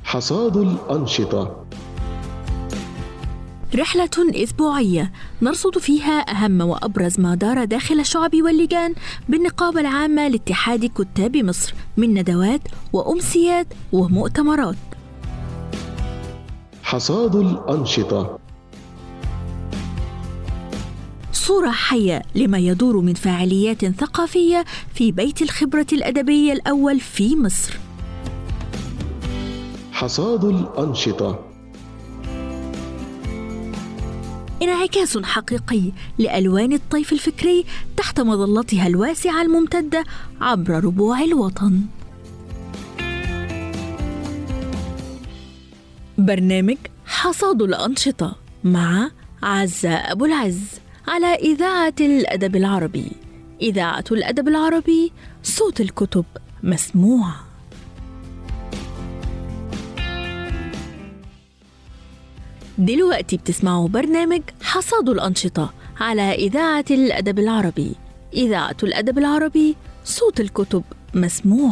حصاد الأنشطة رحلة أسبوعية نرصد فيها أهم وأبرز ما دار داخل الشعب واللجان بالنقابة العامة لاتحاد كتاب مصر من ندوات وأمسيات ومؤتمرات حصاد الأنشطة صورة حية لما يدور من فعاليات ثقافية في بيت الخبرة الأدبية الأول في مصر حصاد الأنشطة انعكاس حقيقي لألوان الطيف الفكري تحت مظلتها الواسعة الممتدة عبر ربوع الوطن برنامج حصاد الأنشطة مع عزة أبو العز على إذاعة الأدب العربي إذاعة الأدب العربي صوت الكتب مسموع دلوقتي بتسمعوا برنامج حصاد الأنشطة على إذاعة الأدب العربي إذاعة الأدب العربي صوت الكتب مسموع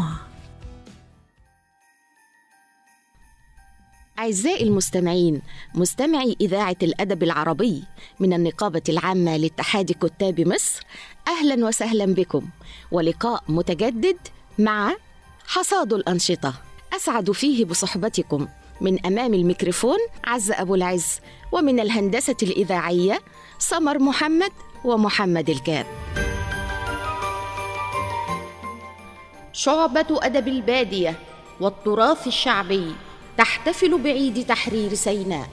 أعزائي المستمعين مستمعي إذاعة الأدب العربي من النقابة العامة لاتحاد كتاب مصر أهلا وسهلا بكم ولقاء متجدد مع حصاد الأنشطة أسعد فيه بصحبتكم من أمام الميكروفون عز أبو العز ومن الهندسة الإذاعية سمر محمد ومحمد الكاب شعبة أدب البادية والتراث الشعبي تحتفل بعيد تحرير سيناء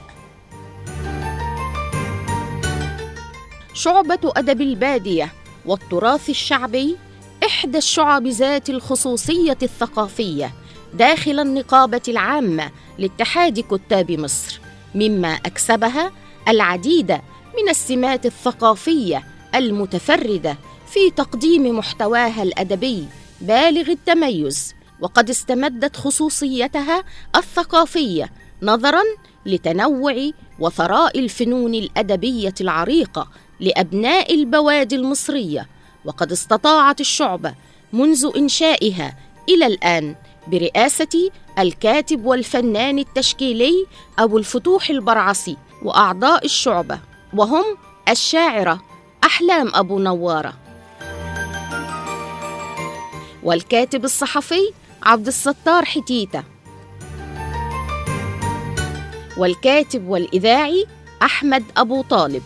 شعبة أدب البادية والتراث الشعبي إحدى الشعب ذات الخصوصية الثقافية داخل النقابة العامة لاتحاد كتاب مصر مما أكسبها العديد من السمات الثقافية المتفردة في تقديم محتواها الأدبي بالغ التميز وقد استمدت خصوصيتها الثقافيه نظرا لتنوع وثراء الفنون الادبيه العريقه لابناء البوادي المصريه وقد استطاعت الشعبه منذ انشائها الى الان برئاسه الكاتب والفنان التشكيلي ابو الفتوح البرعسي واعضاء الشعبه وهم الشاعره احلام ابو نواره والكاتب الصحفي عبد الستار حتيته والكاتب والإذاعي أحمد أبو طالب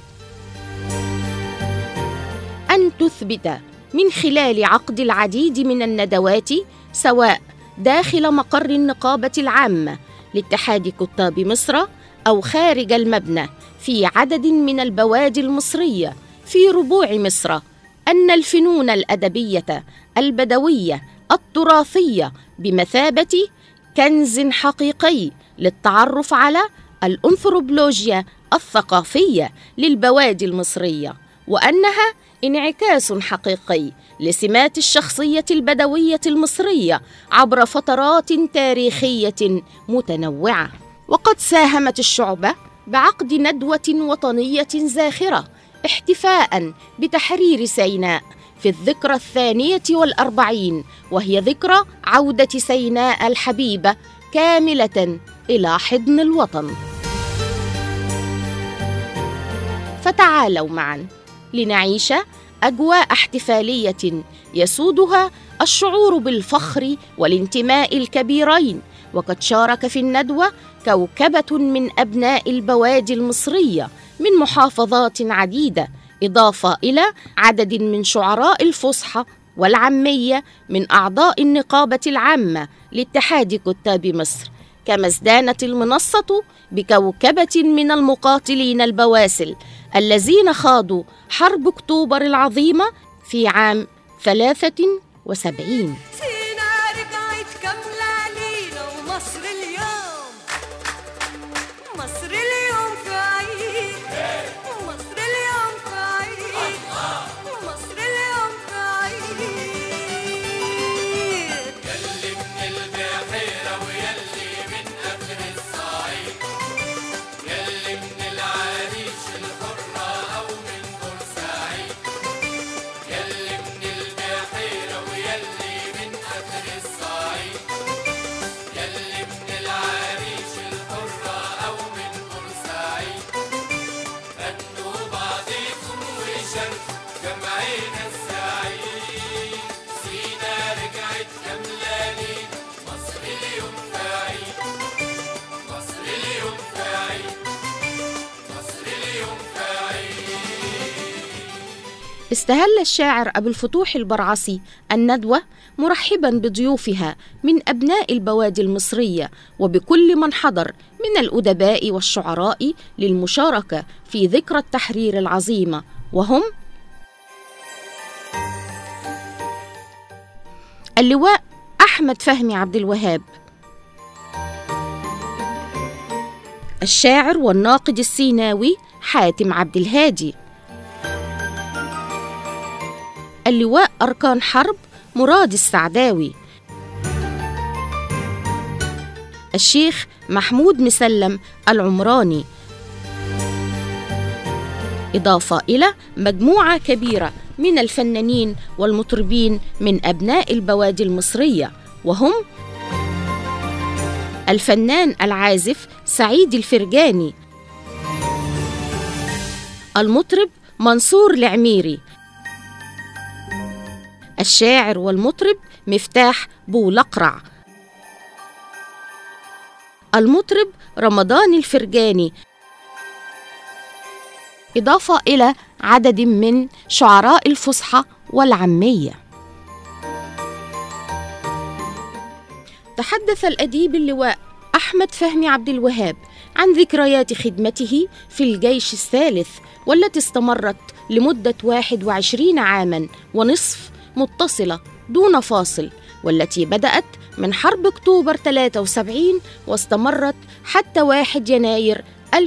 أن تثبت من خلال عقد العديد من الندوات سواء داخل مقر النقابة العامة لاتحاد كتاب مصر أو خارج المبنى في عدد من البوادي المصرية في ربوع مصر أن الفنون الأدبية البدوية التراثية بمثابة كنز حقيقي للتعرف على الأنثروبولوجيا الثقافية للبوادي المصرية وأنها انعكاس حقيقي لسمات الشخصية البدوية المصرية عبر فترات تاريخية متنوعة وقد ساهمت الشعبة بعقد ندوة وطنية زاخرة احتفاء بتحرير سيناء في الذكرى الثانية والأربعين وهي ذكرى عودة سيناء الحبيبة كاملة إلى حضن الوطن فتعالوا معا لنعيش أجواء احتفالية يسودها الشعور بالفخر والانتماء الكبيرين وقد شارك في الندوة كوكبة من أبناء البوادي المصرية من محافظات عديدة إضافة إلى عدد من شعراء الفصحى والعامية من أعضاء النقابة العامة لاتحاد كتاب مصر كما ازدانت المنصة بكوكبة من المقاتلين البواسل الذين خاضوا حرب أكتوبر العظيمة في عام ثلاثة وسبعين استهل الشاعر أبو الفتوح البرعسي الندوة مرحبا بضيوفها من أبناء البوادي المصرية وبكل من حضر من الأدباء والشعراء للمشاركة في ذكرى التحرير العظيمة وهم اللواء أحمد فهمي عبد الوهاب الشاعر والناقد السيناوي حاتم عبد الهادي اللواء أركان حرب مراد السعداوي الشيخ محمود مسلم العمراني إضافة إلى مجموعة كبيرة من الفنانين والمطربين من أبناء البوادي المصرية وهم الفنان العازف سعيد الفرجاني المطرب منصور العميري الشاعر والمطرب مفتاح بولقرع المطرب رمضان الفرجاني إضافة إلى عدد من شعراء الفصحى والعامية تحدث الأديب اللواء أحمد فهمي عبد الوهاب عن ذكريات خدمته في الجيش الثالث والتي استمرت لمدة 21 عاماً ونصف متصلة دون فاصل والتي بدأت من حرب أكتوبر 73 واستمرت حتى 1 يناير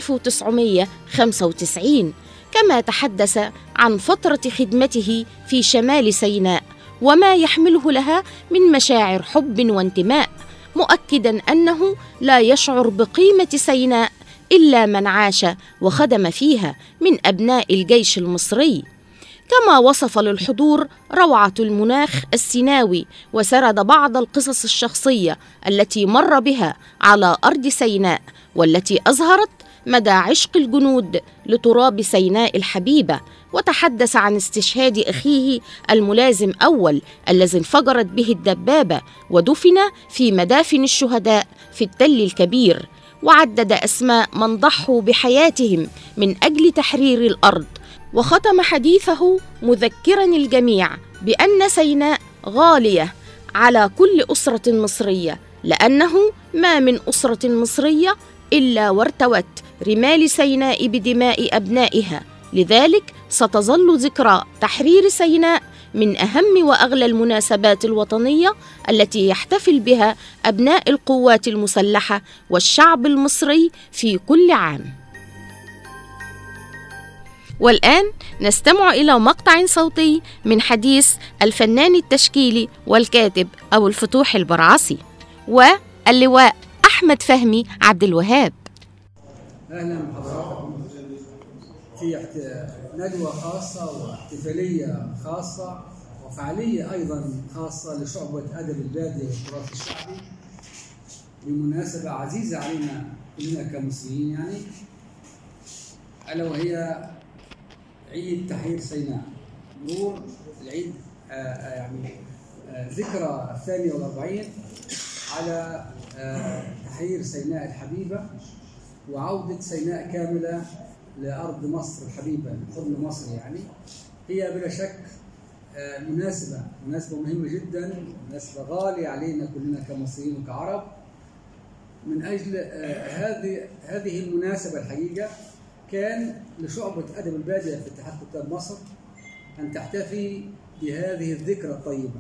1995 كما تحدث عن فترة خدمته في شمال سيناء وما يحمله لها من مشاعر حب وانتماء مؤكدا انه لا يشعر بقيمه سيناء الا من عاش وخدم فيها من ابناء الجيش المصري كما وصف للحضور روعه المناخ السيناوي وسرد بعض القصص الشخصيه التي مر بها على ارض سيناء والتي اظهرت مدى عشق الجنود لتراب سيناء الحبيبه وتحدث عن استشهاد اخيه الملازم اول الذي انفجرت به الدبابه ودفن في مدافن الشهداء في التل الكبير وعدد اسماء من ضحوا بحياتهم من اجل تحرير الارض وختم حديثه مذكرا الجميع بان سيناء غاليه على كل اسره مصريه لانه ما من اسره مصريه الا وارتوت رمال سيناء بدماء ابنائها لذلك ستظل ذكرى تحرير سيناء من اهم واغلى المناسبات الوطنيه التي يحتفل بها ابناء القوات المسلحه والشعب المصري في كل عام والان نستمع الى مقطع صوتي من حديث الفنان التشكيلي والكاتب ابو الفتوح البرعسي واللواء احمد فهمي عبد الوهاب اهلا بحضراتكم في ندوه خاصه واحتفاليه خاصه وفعاليه ايضا خاصه لشعبه ادب الباديه والتراث الشعبي بمناسبه عزيزه علينا كلنا كمصريين يعني الا وهي عيد تحرير سيناء مرور العيد آآ آآ يعني آآ ذكرى الثانية والأربعين على تحرير سيناء الحبيبة وعودة سيناء كاملة لأرض مصر الحبيبة حضن مصر يعني هي بلا شك مناسبة مناسبة مهمة جدا مناسبة غالية علينا كلنا كمصريين وكعرب من أجل هذه هذه المناسبة الحقيقة كان لشعبة أدب البادية في اتحاد كتاب مصر أن تحتفي بهذه الذكرى الطيبة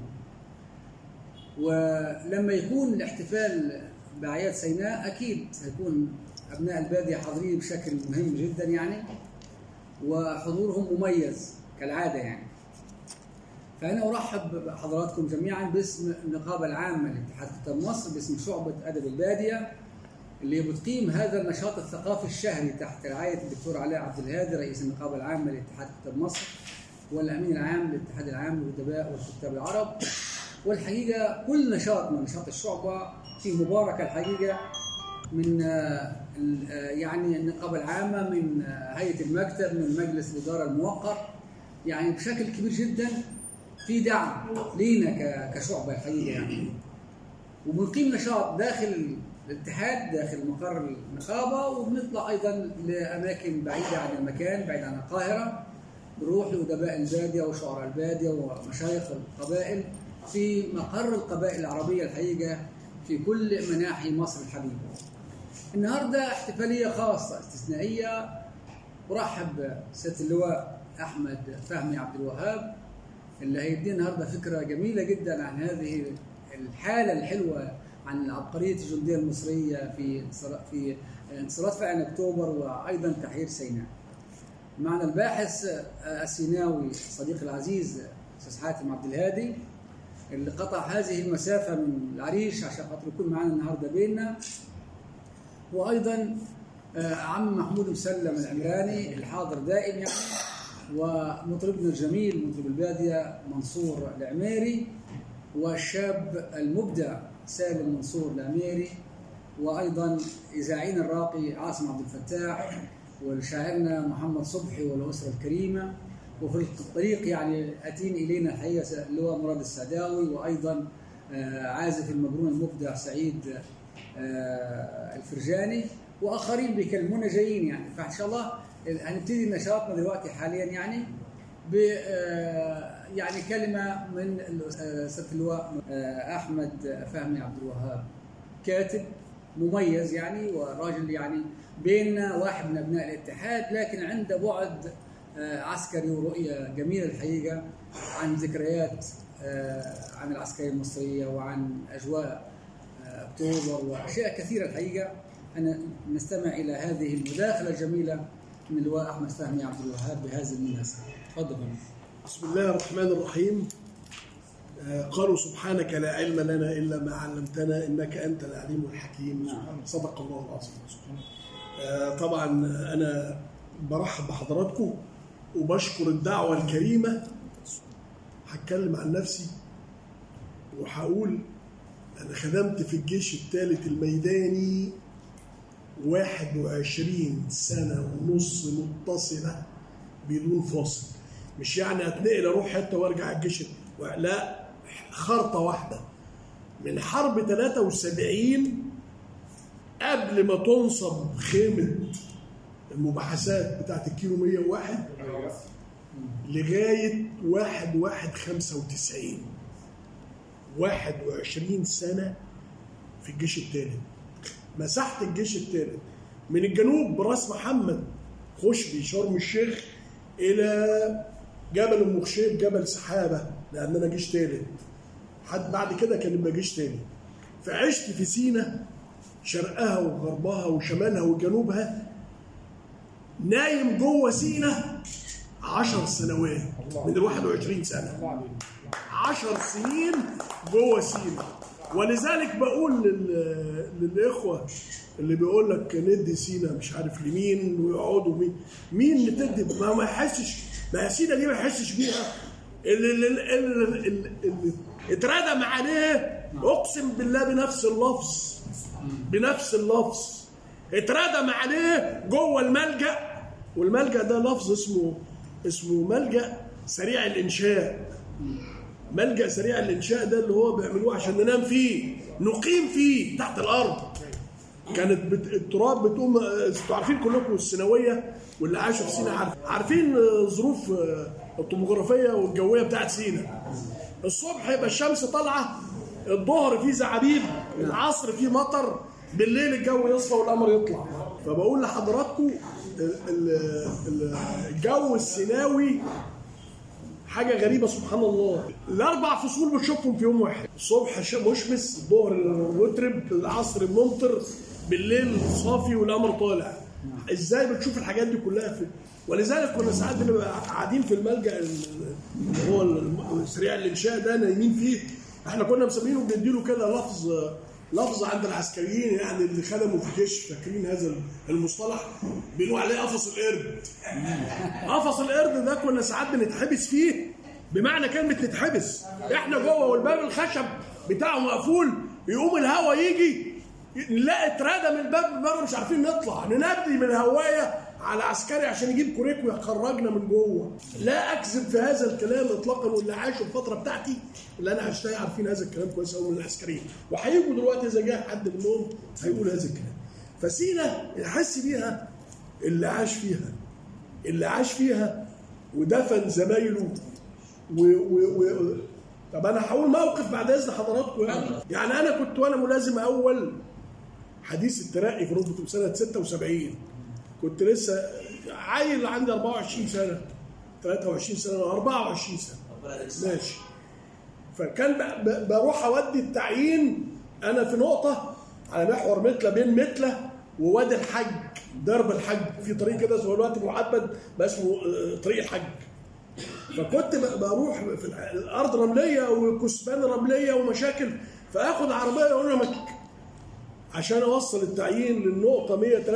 ولما يكون الاحتفال بأعياد سيناء أكيد هيكون أبناء البادية حاضرين بشكل مهم جدا يعني وحضورهم مميز كالعادة يعني فأنا أرحب بحضراتكم جميعا باسم النقابة العامة لاتحاد كتاب مصر باسم شعبة أدب البادية اللي بتقيم هذا النشاط الثقافي الشهري تحت رعاية الدكتور علاء عبد الهادي رئيس النقابة العامة لاتحاد كتاب مصر والأمين العام للاتحاد العام للأدباء والكتاب العرب والحقيقة كل نشاط من نشاط الشعبة في مباركة الحقيقة من يعني النقابة العامة من هيئة المكتب من مجلس الإدارة الموقر يعني بشكل كبير جدا في دعم لينا كشعبة الحقيقة يعني وبنقيم نشاط داخل الاتحاد داخل مقر النقابة وبنطلع أيضا لأماكن بعيدة عن المكان بعيد عن القاهرة بنروح لأدباء البادية وشعراء البادية ومشايخ القبائل في مقر القبائل العربية الحقيقة في كل مناحي مصر الحبيبة النهاردة احتفالية خاصة استثنائية أرحب سيادة اللواء أحمد فهمي عبد الوهاب اللي هيدينا النهارده فكرة جميلة جدا عن هذه الحالة الحلوة عن عبقرية الجندية المصرية في انتصار- في انتصارات فعلا أكتوبر وأيضا تحرير سيناء. معنا الباحث آه، السيناوي صديقي العزيز أستاذ حاتم عبد الهادي اللي قطع هذه المسافة من العريش عشان خاطر يكون معنا النهارده بيننا وايضا آه، عم محمود مسلم العمراني الحاضر دائم يعني ومطربنا الجميل مطرب الباديه منصور العميري والشاب المبدع سالم منصور العميري وايضا اذاعينا الراقي عاصم عبد الفتاح وشاعرنا محمد صبحي والاسره الكريمه وفي الطريق يعني اتين الينا الحقيقه اللواء مراد السعداوي وايضا آه، عازف المجنون المبدع سعيد آه، الفرجاني واخرين بيكلمونا جايين يعني فان شاء الله هنبتدي نشاطنا دلوقتي حاليا يعني ب آه، يعني كلمه من ال- آه، سياده اللواء آه، احمد فهمي عبد الوهاب كاتب مميز يعني وراجل يعني بيننا واحد من ابناء الاتحاد لكن عنده بعد آه، عسكري ورؤيه جميله الحقيقه عن ذكريات آه، عن العسكريه المصريه وعن اجواء آه، اكتوبر واشياء كثيره الحقيقه انا نستمع الى هذه المداخله الجميله من اللواء احمد فهمي عبد الوهاب بهذه المناسبه تفضل فندم. بسم الله الرحمن الرحيم آه، قالوا سبحانك لا علم لنا الا ما علمتنا انك انت العليم الحكيم صدق الله العظيم آه، طبعا انا برحب بحضراتكم وبشكر الدعوه الكريمه هتكلم عن نفسي وهقول انا خدمت في الجيش الثالث الميداني 21 سنه ونص متصله بدون فاصل مش يعني اتنقل اروح حته وارجع الجيش لا خرطه واحده من حرب 73 قبل ما تنصب خيمه المباحثات بتاعت الكيلو 101 لغايه 1 1 95 21 سنه في الجيش الثالث مسحت الجيش الثالث من الجنوب براس محمد خشبي شرم الشيخ الى جبل ام خشيب جبل سحابه لان انا جيش ثالث حد بعد كده كان يبقى جيش تاني فعشت في سينا شرقها وغربها وشمالها وجنوبها نايم جوه سينا عشر سنوات من ال 21 سنه عشر سنين جوه سينا ولذلك بقول لل... للاخوه اللي بيقول لك ندي سينا مش عارف لمين ويقعدوا مين مين اللي تدي ما ما يحسش ما هي سينا دي ما يحسش بيها اللي, اللي, اللي, اللي, اللي اتردم عليه اقسم بالله بنفس اللفظ بنفس اللفظ اتردم عليه جوه الملجأ والملجأ ده لفظ اسمه اسمه ملجأ سريع الإنشاء ملجأ سريع الإنشاء ده اللي هو بيعملوه عشان ننام فيه نقيم فيه تحت الأرض كانت بت... التراب بتقوم انتوا عارفين كلكم السيناويه واللي عاشوا في سينا عارف عارفين ظروف الطبوغرافيه والجويه بتاعت سينا الصبح يبقى الشمس طالعه الظهر فيه زعابيب العصر فيه مطر بالليل الجو يصفى والقمر يطلع فبقول لحضراتكم ال- ال- ال- الجو السيناوي حاجه غريبه سبحان الله الاربع فصول بتشوفهم في يوم واحد الصبح ش- مشمس الظهر مترب العصر ممطر بالليل صافي والقمر طالع ازاي بتشوف الحاجات دي كلها في ولذلك كنا ساعات بنبقى قاعدين في الملجا ال- اللي هو ال- سريع الانشاء ده نايمين فيه احنا كنا مسمينه بنديله كده لفظ لفظ عند العسكريين يعني اللي خدموا في الجيش فاكرين هذا المصطلح بيقولوا عليه قفص القرد قفص القرد ده كنا ساعات بنتحبس فيه بمعنى كلمة نتحبس احنا جوه والباب الخشب بتاعه مقفول يقوم الهوا يجي نلاقي اترادى من الباب من بره مش عارفين نطلع ننادي من الهوايه على عسكري عشان يجيب كوريك ويخرجنا من جوه لا اكذب في هذا الكلام اطلاقا واللي عاشوا الفتره بتاعتي اللي انا عشتها عارفين هذا الكلام كويس قوي من العسكريين وهيجوا دلوقتي اذا جه حد منهم هيقول هذا الكلام فسينا يحس بيها اللي عاش فيها اللي عاش فيها ودفن زمايله و... و... و... طب انا هقول موقف بعد اذن حضراتكم يعني يعني انا كنت وانا ملازم اول حديث الترقي في رتبه سنه 76 كنت لسه عيل عندي 24 سنه 23 سنه 24 سنه ماشي فكان ب- ب- بروح اودي التعيين انا في نقطه على محور متله بين متله ووادي الحج درب الحج في طريق كده اسمه الوقت المعبد بقى اسمه آه، طريق الحج فكنت ب- بروح في الع- الارض رمليه وكثبان رمليه ومشاكل فاخد عربيه وانا مك عشان اوصل التعيين للنقطه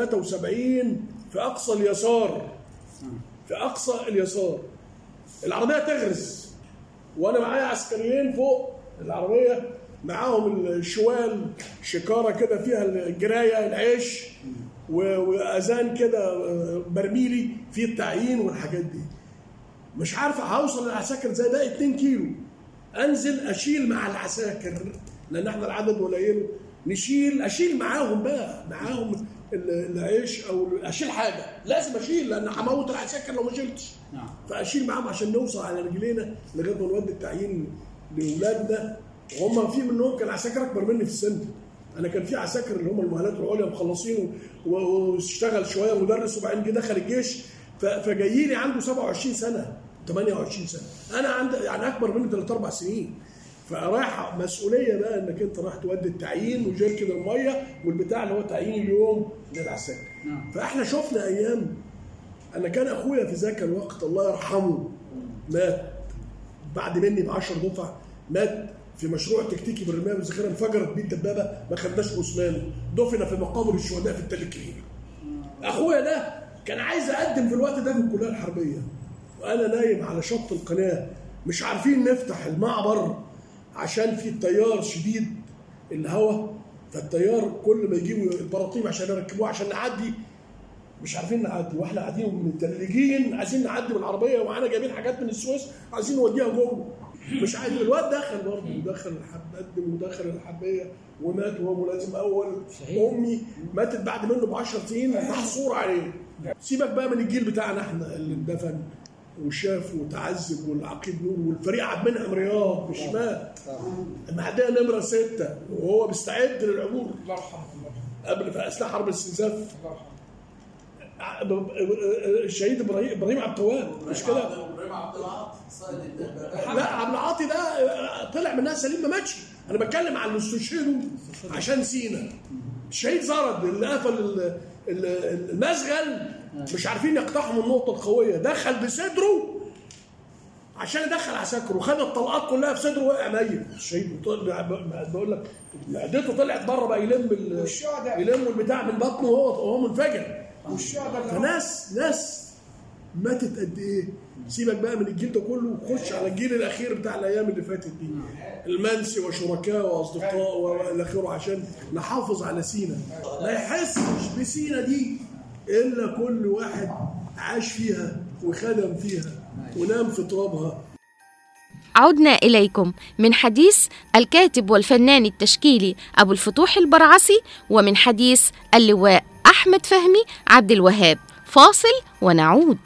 173 في اقصى اليسار في اقصى اليسار العربيه تغرز وانا معايا عسكريين فوق العربيه معاهم الشوال شكاره كده فيها الجرايه العيش و- واذان كده آه، برميلي فيه التعيين والحاجات دي مش عارف هوصل للعساكر زي ده 2 كيلو انزل اشيل مع العساكر لان احنا العدد قليل نشيل اشيل معاهم بقى معاهم ال- العيش او اشيل حاجه لازم اشيل لان هموت العساكر لو ما شلتش نعم فاشيل معاهم عشان نوصل على رجلينا لغايه ما نودي التعيين لاولادنا وهم في منهم كان عساكر اكبر مني في السن انا كان في عساكر اللي هم المؤهلات العليا مخلصين و- واشتغل شويه مدرس وبعدين جه دخل الجيش ف- فجاي لي عنده 27 سنه 28 سنه انا عندي يعني اكبر مني ثلاث اربع سنين فرايح مسؤوليه بقى انك انت رايح تودي التعيين وجيركن الميه والبتاع اللي هو تعيين اليوم للعساكر نعم. فاحنا شفنا ايام انا كان اخويا في ذاك الوقت الله يرحمه مات بعد مني ب 10 دفع مات في مشروع تكتيكي بالرمايه والذخيره انفجرت بيه الدبابه ما خدناش جثمانه دفن في مقابر الشهداء في التلكرير اخويا ده كان عايز اقدم في الوقت ده في الكليه الحربيه وانا نايم على شط القناه مش عارفين نفتح المعبر عشان في تيار شديد الهواء فالتيار كل ما يجيبوا البراطيم عشان يركبوه عشان نعدي مش عارفين نعدي واحنا قاعدين متلجين عايزين نعدي بالعربيه ومعانا جايبين حاجات من السويس عايزين نوديها جوه مش عايز الواد دخل برضه ودخل الحب قدم ودخل الحبيه ومات وهو ملازم اول صحيح. امي ماتت بعد منه ب 10 سنين محصور عليه سيبك بقى من الجيل بتاعنا احنا اللي اندفن وشاف وتعذب والعقيد نور والفريق عبد المنعم رياض مش مات المعديه نمره سته وهو بيستعد للعبور الله يرحمه الله يرحمه قبل في اثناء حرب الاستنزاف الله يرحمه الشهيد ابراهيم ابراهيم عبد التواب مش كده؟ ابراهيم عبد العاطي صائد الدبابات لا عبد العاطي ده طلع منها سليم ما ماتش انا بتكلم عن اللي استشهدوا عشان سينا الشهيد زرد اللي قفل ال- ال- المسغل مش عارفين يقتحموا النقطه القويه دخل بصدره عشان يدخل عساكره خد الطلقات كلها في صدره وقع ميت الشهيد طلع- بقول لك معدته طلعت بره بقى يلم ال- والشهداء. يلم البتاع من بطنه وهو وهو منفجر والشهداء اللي هم- فناس ناس ماتت قد ايه سيبك بقى من الجيل ده كله وخش على الجيل الاخير بتاع الايام اللي فاتت دي المنسي وشركاء واصدقاء والى اخره عشان نحافظ على سينا ما يحسش بسينا دي الا كل واحد عاش فيها وخدم فيها ونام في ترابها عدنا إليكم من حديث الكاتب والفنان التشكيلي أبو الفتوح البرعسي ومن حديث اللواء أحمد فهمي عبد الوهاب فاصل ونعود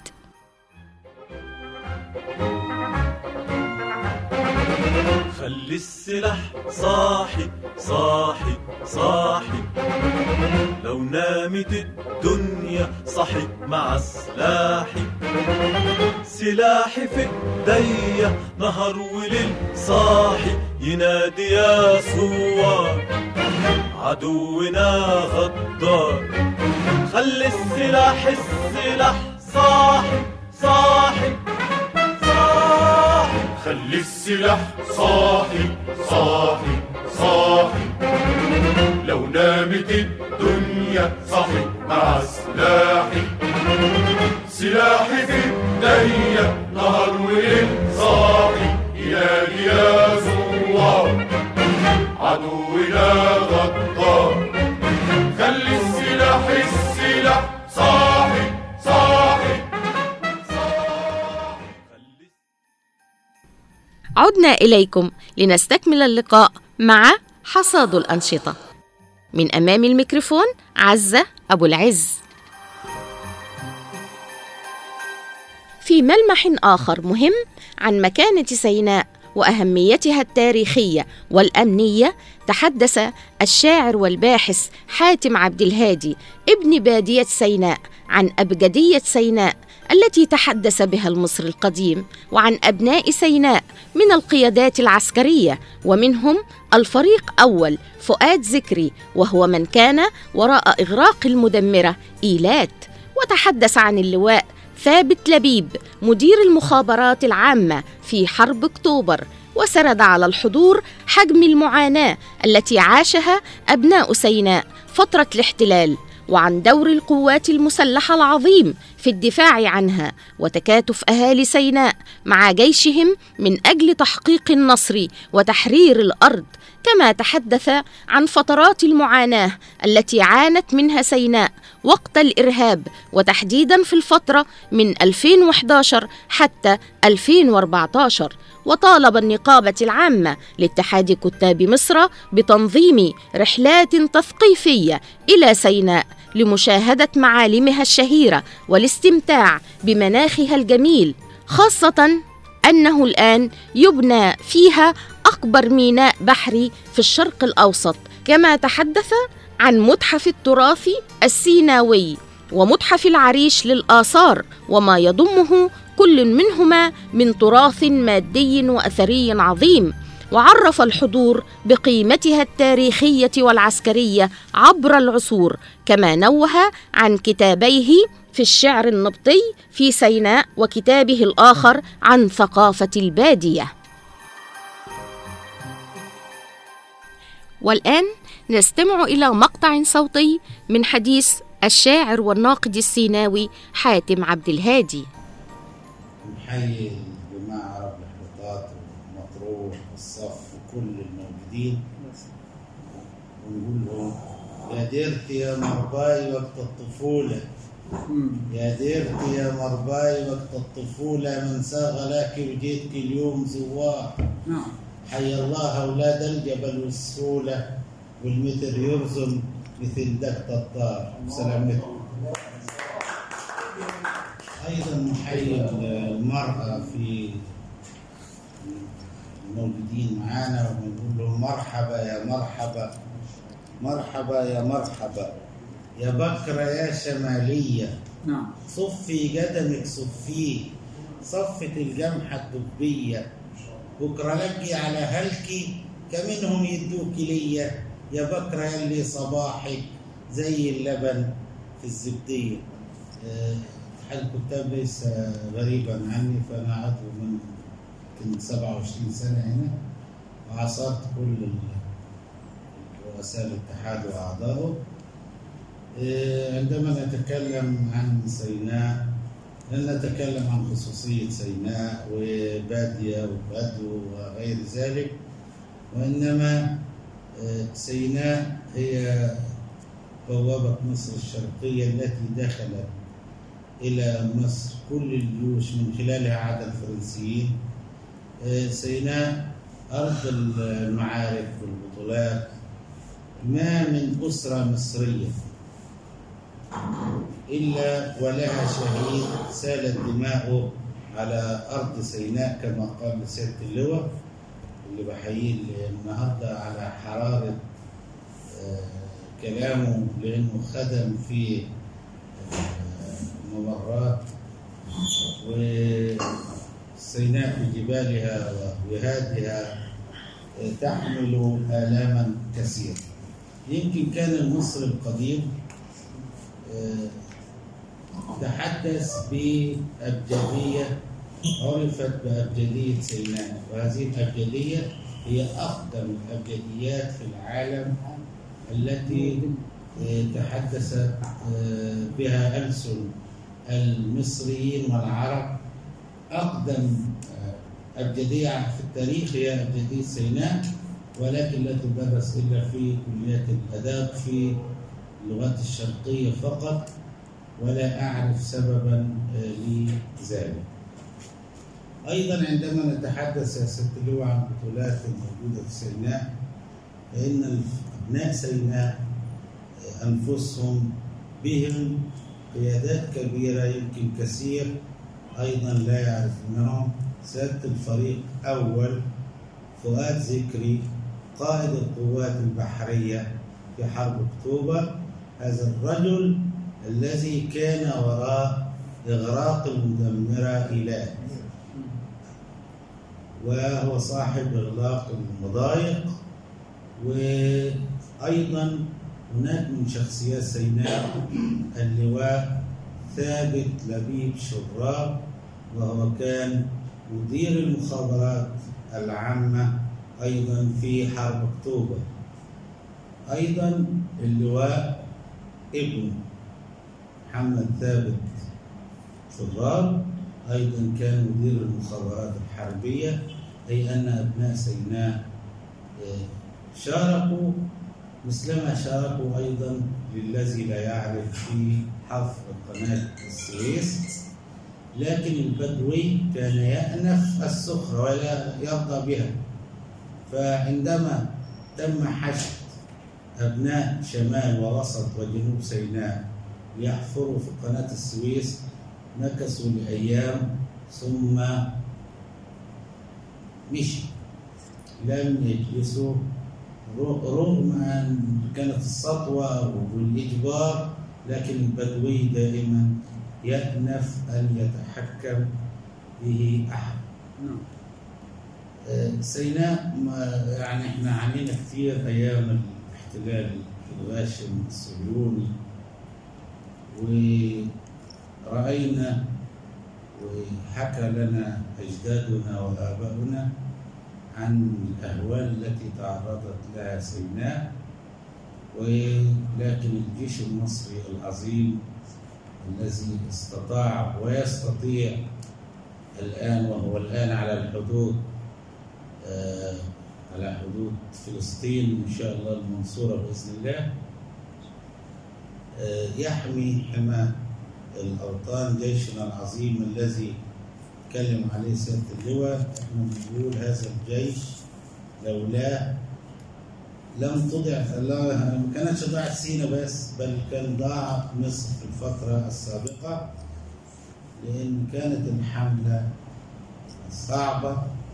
خلي السلاح صاحي صاحي صاحي لو نامت الدنيا صحت مع سلاحي سلاحي في ايديا نهار وليل صاحي ينادي يا ثوار عدونا غدار خلي السلاح السلاح صاحي صاحي صاحي خلي السلاح صاحي صاحي صاحي لو نامت الدنيا صاحي مع سلاحي سلاحي في ايديا نهار وليل صاحي ينادي يا زوار عدونا غدار خلي السلاح السلاح صاحي صاحي عدنا إليكم لنستكمل اللقاء مع حصاد الأنشطة من أمام الميكروفون عزة أبو العز في ملمح آخر مهم عن مكانة سيناء وأهميتها التاريخية والأمنية تحدث الشاعر والباحث حاتم عبد الهادي ابن بادية سيناء عن أبجدية سيناء التي تحدث بها المصري القديم وعن أبناء سيناء من القيادات العسكرية ومنهم الفريق أول فؤاد ذكري وهو من كان وراء إغراق المدمرة إيلات وتحدث عن اللواء ثابت لبيب مدير المخابرات العامة في حرب أكتوبر وسرد على الحضور حجم المعاناة التي عاشها أبناء سيناء فترة الاحتلال وعن دور القوات المسلحة العظيم في الدفاع عنها وتكاتف أهالي سيناء مع جيشهم من أجل تحقيق النصر وتحرير الأرض كما تحدث عن فترات المعاناة التي عانت منها سيناء وقت الإرهاب وتحديدا في الفترة من 2011 حتى 2014 وطالب النقابة العامة لاتحاد كتاب مصر بتنظيم رحلات تثقيفية إلى سيناء لمشاهدة معالمها الشهيرة والاستمتاع بمناخها الجميل خاصة أنه الآن يبنى فيها أكبر ميناء بحري في الشرق الأوسط كما تحدث عن متحف التراث السيناوي ومتحف العريش للآثار وما يضمه كل منهما من تراث مادي وأثري عظيم وعرف الحضور بقيمتها التاريخية والعسكرية عبر العصور كما نوه عن كتابيه في الشعر النبطي في سيناء وكتابه الآخر عن ثقافة البادية والآن نستمع إلى مقطع صوتي من حديث الشاعر والناقد السيناوي حاتم عبد الهادي نحيي الجماعة رب الاحباطات ومطروح والصف وكل الموجودين ونقول لهم يا ديرتي يا مرباي وقت الطفولة يا ديرتي يا مرباي وقت الطفولة من ساغ لك وجيتك اليوم زوار نعم حي الله أولاد الجبل والسهولة والمتر يرزم مثل دكة الطار سلامتكم أيضا نحيي المرأة في الموجودين معانا ونقول لهم مرحبا يا مرحبا مرحبا يا مرحبا يا بكرة يا شمالية نعم صفي قدمك صفيه صفة الجمحة الدبية بكرة لقي على هلكي كمنهم يدوك ليا يا بكرة يلي صباحك زي اللبن في الزبدية آه، اتحاد الكتاب ليس غريبا عني فأنا عضو من يمكن 27 سنة هنا وعاصرت كل ال- رؤساء الاتحاد وأعضائه آه، عندما نتكلم عن سيناء لن نتكلم عن خصوصية سيناء وبادية وبدو وغير ذلك وإنما آه، سيناء هي بوابة مصر الشرقية التي دخلت إلى مصر كل الجيوش من خلالها عاد الفرنسيين آه، سيناء أرض المعارك والبطولات ما من أسرة مصرية إلا ولها شهيد سالت دماؤه على أرض سيناء كما قال سيادة اللواء اللي بحييه النهارده على حرارة آه، كلامه لأنه خدم في آه، ممرات وسيناء بجبالها ووهادها آه، تحمل آلاما كثيرة يمكن كان المصري القديم آه، تحدث بأبجدية عرفت بأبجدية سيناء وهذه الأبجدية هي أقدم الأبجديات في العالم التي آه، تحدثت آه، بها ألسن المصريين والعرب أقدم آه، أبجدية في التاريخ هي أبجدية سيناء ولكن لا تدرس إلا في كليات الآداب في اللغات الشرقية فقط ولا أعرف سببا آه، لذلك أيضا عندما نتحدث يا ست اللواء عن البطولات الموجودة في سيناء فإن أبناء سيناء آه، أنفسهم بهم قيادات كبيرة يمكن كثير أيضا لا يعرفونهم سيادة الفريق أول فؤاد ذكري قائد القوات البحرية في حرب أكتوبر هذا الرجل الذي كان وراء إغراق المدمرة إيلات وهو صاحب إغلاق المضايق وأيضا هناك من شخصيات سيناء اللواء ثابت لبيب شراب وهو كان مدير المخابرات العامة أيضا في حرب أكتوبر أيضا اللواء ابنه محمد ثابت شراب أيضا كان مدير المخابرات الحربية أي أن أبناء سيناء آه، شاركوا مثلما شاركوا أيضا للذي لا يعرف في حفر قناة السويس لكن البدوي كان يأنف السخرة ولا يرضى بها فعندما تم حشد أبناء شمال ووسط وجنوب سيناء ليحفروا في قناة السويس مكثوا لأيام ثم مشي لم يجلسوا رغم أن كانت السطوة والإجبار لكن البدوي دائما يأنف أن يتحكم به أحد نعم آه، سيناء ما يعني احنا عانينا كثير ايام الاحتلال الغاشم الصهيوني ورأينا وحكى لنا أجدادنا وآباؤنا عن الأهوال التي تعرضت لها سيناء ولكن الجيش المصري العظيم الذي استطاع ويستطيع الآن وهو الآن على الحدود آه، على حدود فلسطين إن شاء الله المنصورة بإذن الله آه، يحمي حمى الأوطان جيشنا العظيم الذي تكلم عليه سيادة اللواء احنا بنقول هذا الجيش لولاه لم تضع لا ما كانتش ضاعت سينا بس بل كان ضاع مصر في الفترة السابقة لأن كانت الحملة صعبة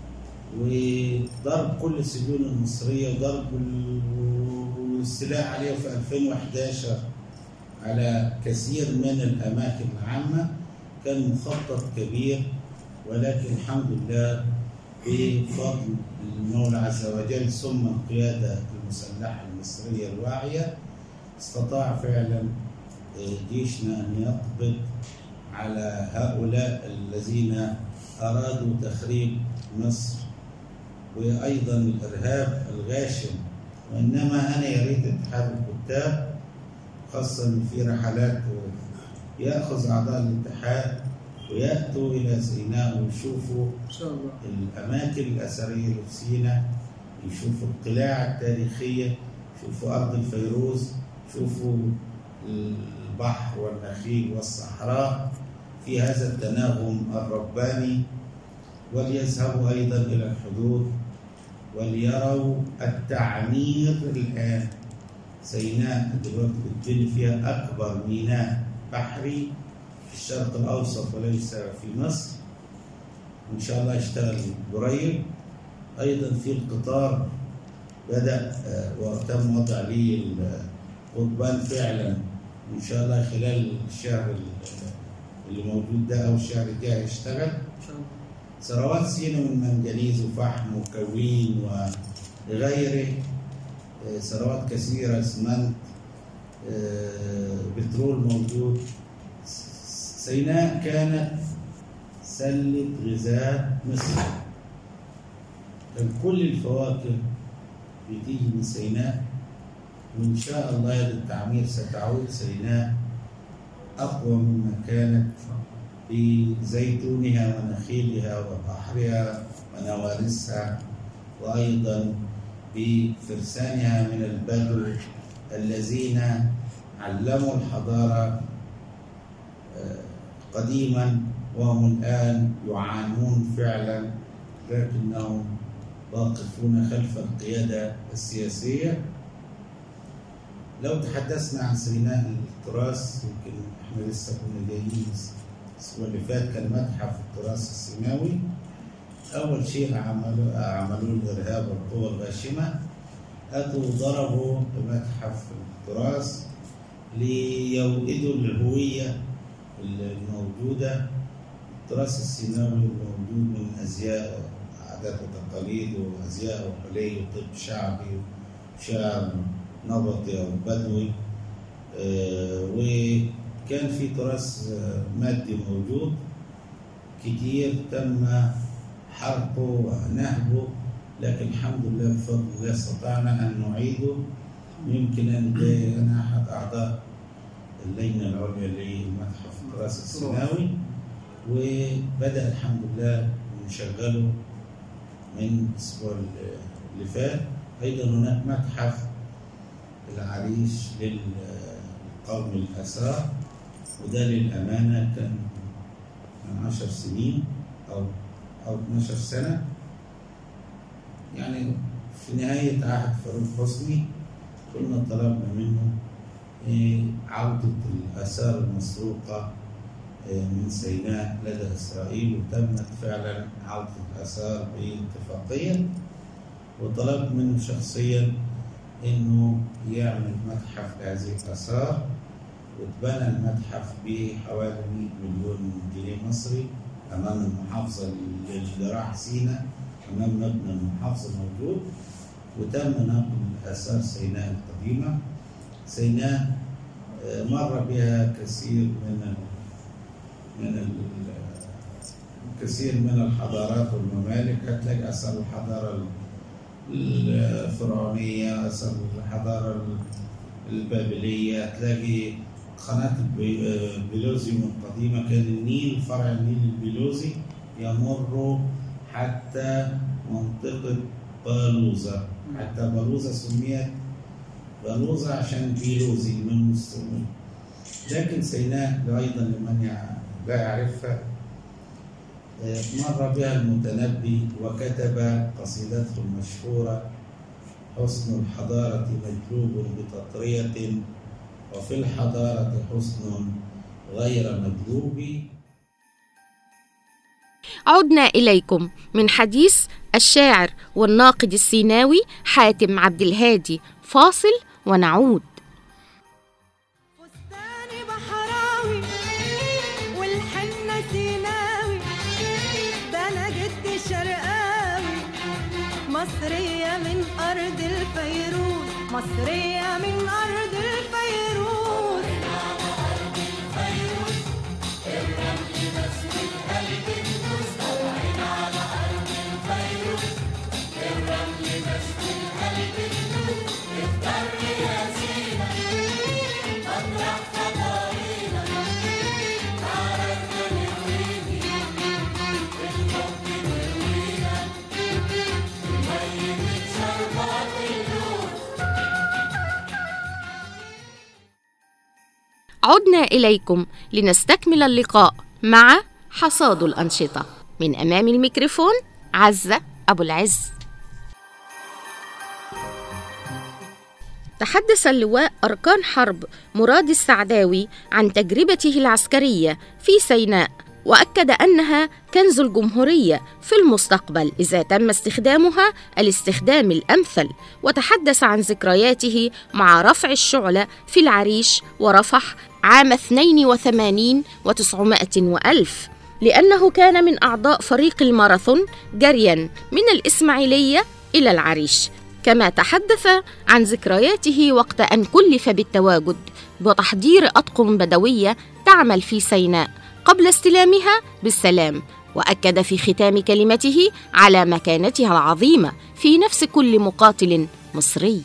وضرب كل السجون المصرية وضرب ال- السلاح عليه في 2011 على كثير من الأماكن العامة كان مخطط كبير ولكن الحمد لله بفضل المولى عز وجل ثم القيادة المسلحة المصرية الواعية استطاع فعلا آه، جيشنا أن يقبض على هؤلاء الذين أرادوا تخريب مصر وأيضا الإرهاب الغاشم وإنما أنا يا ريت اتحاد الكتاب خاصة إن في رحلات يأخذ أعضاء الاتحاد ويأتوا إلى سيناء ويشوفوا ان شاء الله الأماكن الأثرية اللي في سيناء يشوفوا القلاع التاريخية يشوفوا أرض الفيروز يشوفوا البحر والنخيل والصحراء في هذا التناغم الرباني وليذهبوا أيضا إلى الحدود وليروا التعمير الآن سيناء دلوقتي بتبني فيها أكبر ميناء بحري في الشرق الأوسط وليس في مصر وإن شاء الله يشتغل قريب أيضا في القطار بدأ آه، وتم وضع ليه القضبان فعلا وإن شاء الله خلال الشهر ال- اللي موجود ده أو الشهر الجاي يشتغل ان شاء الله ثروات سينا من منجنيز وفحم وكوين وغيره آه، ثروات كثيرة اسمنت آه، بترول موجود س- سيناء كانت سلة غذاء مصر كان كل الفواكه بتيجي من سيناء وإن شاء الله يد التعمير ستعود سيناء أقوى مما كانت بزيتونها ونخيلها وبحرها ونوارسها وأيضا بفرسانها من البدو الذين علموا الحضارة آه، قديما وهم الآن يعانون فعلا لكنهم واقفون خلف القيادة السياسية لو تحدثنا عن سيناء التراث يمكن احنا لسه كنا جايين الأسبوع اللي فات كان متحف التراث السيناوي أول شيء عملوا عملوه الإرهاب والقوى الغاشمة أتوا ضربوا بمتحف التراث ليوئدوا الهوية الموجودة التراث السيناوي الموجود من أزياء عادات وتقاليد وأزياء وحلي وطب شعبي وشعر نبطي أو بدوي آه، وكان في تراث آه، مادي موجود كتير تم حرقه ونهبه لكن الحمد لله بفضل الله استطعنا أن نعيده يمكن أن ده أنا أحد أعضاء اللجنة العليا لمتحف التراث السيناوي وبدأ الحمد لله نشغله من الأسبوع اللي فات أيضا هناك متحف العريش للقوم الأسرى وده للأمانة كان من عشر سنين أو أو 12 سنة يعني في نهاية عهد فاروق حسني كنا طلبنا منه إيه، عودة الآثار المسروقة إيه، من سيناء لدى إسرائيل وتمت فعلا عودة الآثار باتفاقية وطلبت منه شخصيا إنه يعمل متحف لهذه الآثار واتبنى المتحف بحوالي 100 مليون جنيه مصري أمام المحافظة اللي راح سينا أمام مبنى المحافظة موجود وتم نقل آثار سيناء القديمة سيناء آه، مر بها كثير من ال من ال كثير من الحضارات والممالك هتلاقي أثر الحضارة الفرعونية أثر الحضارة البابلية هتلاقي قناة البي- البيلوزيوم القديمة كان النيل فرع النيل البيلوزي يمر حتى منطقة بالوزة حتى بالوزة سميت بالوزة عشان بيلوزي من السموم لكن سيناء أيضا لمن يع- لا يعرفها آه، مر بها المتنبي وكتب قصيدته المشهورة حسن الحضارة مجلوب بتطرية وفي الحضارة حسن غير مجلوب عدنا إليكم من حديث الشاعر والناقد السيناوي حاتم عبد الهادي فاصل ونعود فستاني بحراوي والحنة سيناوي ده أنا جدي شرقاوي مصرية من أرض الفيروز مصرية من أرض الفيروز عدنا إليكم لنستكمل اللقاء مع حصاد الأنشطة من أمام الميكروفون عزة أبو العز تحدث اللواء أركان حرب مراد السعداوي عن تجربته العسكرية في سيناء وأكد أنها كنز الجمهورية في المستقبل إذا تم استخدامها الاستخدام الأمثل وتحدث عن ذكرياته مع رفع الشعلة في العريش ورفح عام 82 و900 وألف لأنه كان من أعضاء فريق الماراثون جريا من الإسماعيلية إلى العريش كما تحدث عن ذكرياته وقت أن كلف بالتواجد وتحضير أطقم بدوية تعمل في سيناء قبل استلامها بالسلام واكد في ختام كلمته على مكانتها العظيمه في نفس كل مقاتل مصري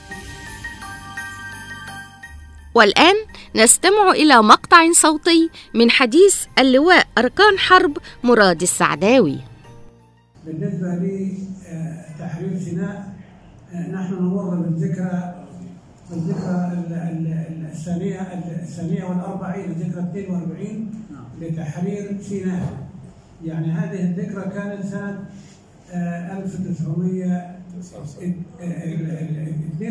والان نستمع الى مقطع صوتي من حديث اللواء اركان حرب مراد السعداوي بالنسبة لتحرير سيناء آه، نحن نمر بالذكرى بالذكرى ال- ال- الثانية الثانية والأربعين الذكرى 42 لتحرير سيناء يعني هذه الذكرى كانت سنة آه،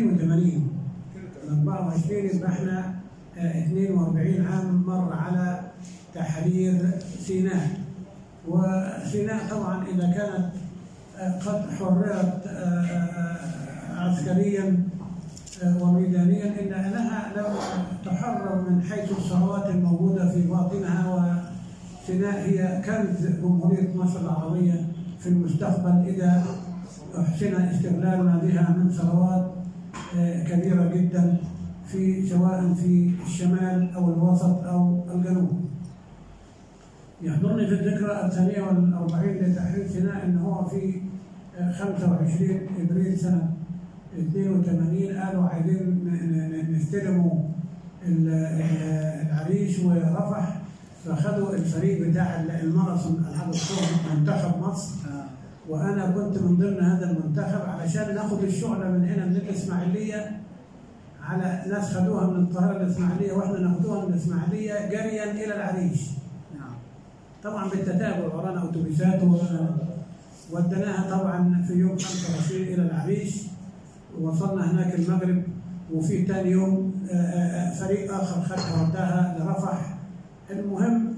1982 من 24 يبقى احنا آه، 42 عام مر على تحرير سيناء وسيناء طبعا إذا كانت آه، قد حررت آه، آه، عسكريا آه، وميدانيا إلا أنها لم تحرر من حيث الثروات الموجودة في باطنها وسيناء هي كنز جمهورية مصر العربية في المستقبل إذا أحسن استغلال ما بها من ثروات آه، كبيرة جدا في سواء في الشمال أو الوسط أو الجنوب. يحضرني في الذكرى الثانية والأربعين لتحرير سيناء أن هو في آه، 25 إبريل سنة 82 قالوا عايزين ن- ن- نستلموا ال- ال- العريش ورفح فخدوا الفريق بتاع الماراثون الحاج الصوم منتخب مصر وانا كنت من ضمن هذا المنتخب علشان ناخد الشعله من هنا من الاسماعيليه على ناس خدوها من القاهره للاسماعيليه واحنا ناخدوها من الاسماعيليه جريا الى العريش. طبعا بالتتابع ورانا اتوبيسات و- وديناها طبعا في يوم 25 الى العريش ووصلنا هناك المغرب وفي ثاني يوم آه، آه، آه، فريق اخر خدها وداها لرفح المهم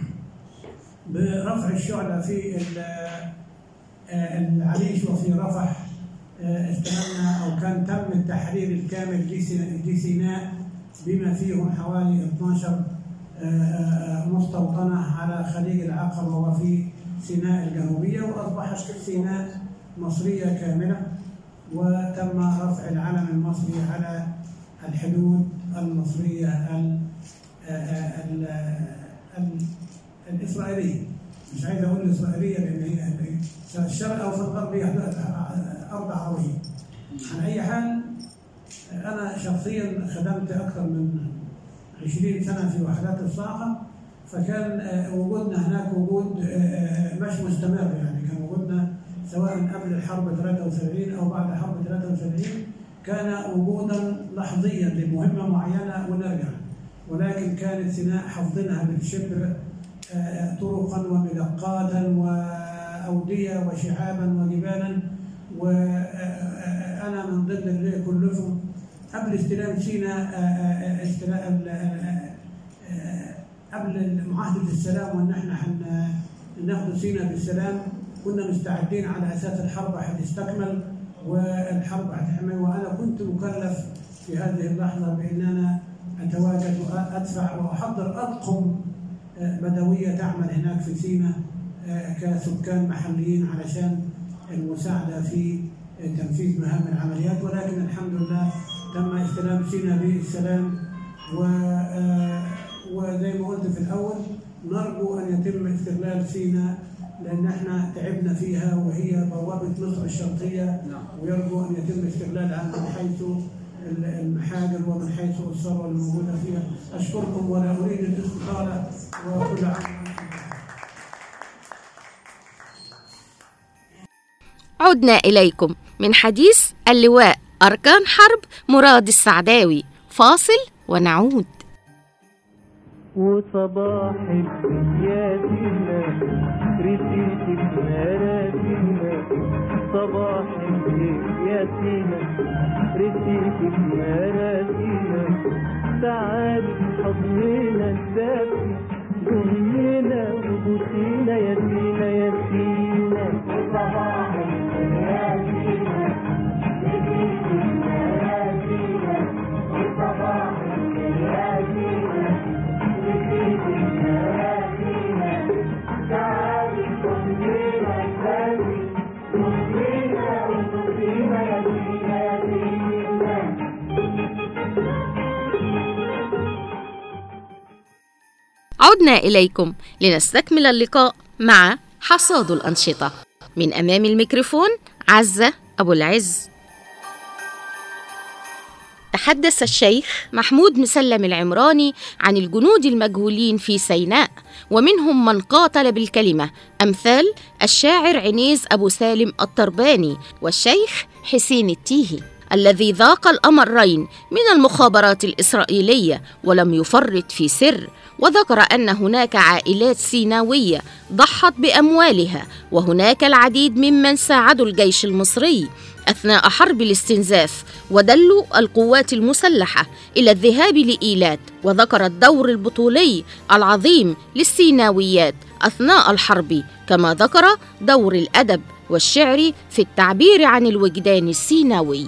برفع الشعله في ال- آه، العريش وفي رفح آه، استلمنا او كان تم التحرير الكامل لسينا- لسيناء بما فيهم حوالي 12 آه، آه، مستوطنه على خليج العقبه وفي سيناء الجنوبيه واصبحت سيناء مصريه كامله وتم رفع العلم المصري على الحدود المصريه ال- آه، آه، ال- ال- الاسرائيليه مش عايز اقول الاسرائيليه لان هي في الشرق او في الغرب هي ارض عربيه على اي حال انا شخصيا خدمت اكثر من 20 سنه في وحدات الصاعقه فكان آه، وجودنا هناك وجود آه، آه، مش مستمر يعني كان وجودنا سواء قبل الحرب 73 او بعد حرب 73 كان وجودا لحظيا لمهمه معينه ونرجع ولكن كانت سيناء حافظينها بالشبر آه، طرقا ومدقاتا واوديه وشعابا وجبالا وانا من ضمن اللي كلفهم قبل استلام سيناء آه، آه، استلام ال- آه، آه، قبل معاهده السلام وان احنا حن- ناخد سيناء بالسلام كنا مستعدين على اساس الحرب هتستكمل والحرب هتحمل وانا كنت مكلف في هذه اللحظه بان انا اتواجد وادفع واحضر اطقم آه، بدويه تعمل هناك في سيناء آه، كسكان محليين علشان المساعده في آه، تنفيذ مهام العمليات ولكن الحمد لله تم استلام سيناء بالسلام و آه، وزي ما قلت في الاول نرجو ان يتم استغلال سيناء لان احنا تعبنا فيها وهي بوابه مصر الشرقيه ويرجو ان يتم استغلالها من حيث المحاجر ومن حيث الثروه الموجوده فيها اشكركم ولا اريد الاستطاله وكل عام وأنتم عدنا إليكم من حديث اللواء أركان حرب مراد السعداوي فاصل ونعود وصباح الزيادنا رسيت مراتنا صباح الزيادنا رسيت مراتنا تعالي حضننا الدافي ضمنا وبوسينا يا سينا يا سينا وصباح الزيادنا رسيت مراتنا وصباح الزيادنا عدنا إليكم لنستكمل اللقاء مع حصاد الأنشطة من أمام الميكروفون عزة أبو العز تحدث الشيخ محمود مسلم العمراني عن الجنود المجهولين في سيناء ومنهم من قاتل بالكلمة أمثال الشاعر عنيز أبو سالم الطرباني والشيخ حسين التيهي الذي ذاق الأمرين من المخابرات الإسرائيلية ولم يفرط في سر وذكر أن هناك عائلات سيناوية ضحت بأموالها وهناك العديد ممن ساعدوا الجيش المصري أثناء حرب الاستنزاف ودلوا القوات المسلحة إلى الذهاب لإيلات وذكر الدور البطولي العظيم للسيناويات أثناء الحرب كما ذكر دور الأدب والشعر في التعبير عن الوجدان السيناوي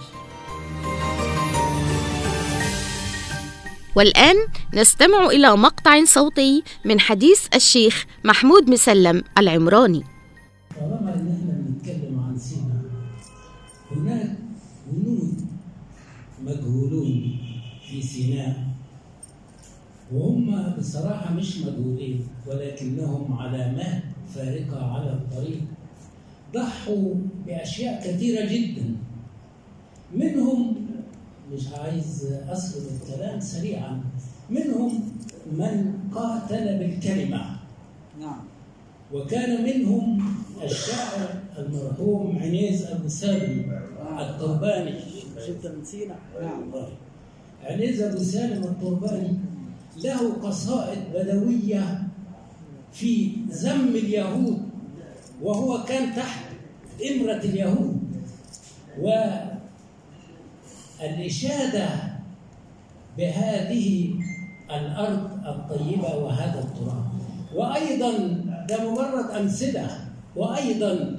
والآن نستمع إلى مقطع صوتي من حديث الشيخ محمود مسلم العمراني طالما ان احنا بنتكلم عن سينا هناك هنود مجهولون في سيناء وهم بصراحة مش مجهولين ولكنهم علامات فارقة على الطريق ضحوا بأشياء كثيرة جدا منهم مش عايز أسرد الكلام سريعا منهم من قاتل بالكلمة نعم وكان منهم الشاعر المرحوم عنيز أبو سالم الطرباني جدا من سينا نعم والله عنيز أبو سالم الطرباني له قصائد بدوية في ذم اليهود وهو كان تحت إمرة اليهود والإشادة بهذه الأرض الطيبة وهذا التراب وأيضا ده مجرد أمثلة وأيضا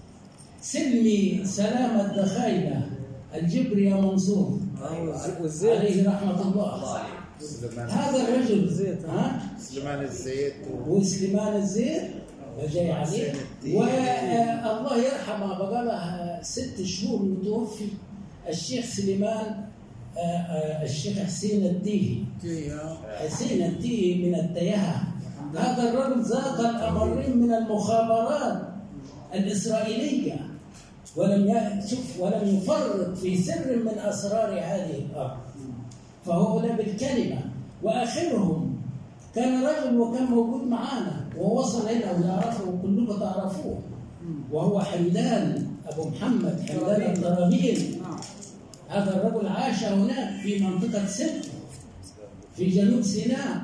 سلمي سلام الدخايلة الجبري يا منصور عليه رحمة الله هذا الرجل ها سليمان الزيت وسليمان الزيت جاي عليه والله يرحمه بقى له ست شهور متوفي الشيخ سليمان آه، آه، الشيخ حسين الديهي حسين الديهي من التيهة هذا الرجل ذاق الأمرين من المخابرات الإسرائيلية ولم ي- شوف ولم يفرط في سر من أسرار هذه الأرض فهو لا بالكلمة وآخرهم كان رجل وكان موجود معانا ووصل هنا ويعرفه وكلكم تعرفوه وهو حمدان أبو محمد حمدان الضرابين هذا الرجل عاش هناك في منطقة سبت في جنوب سيناء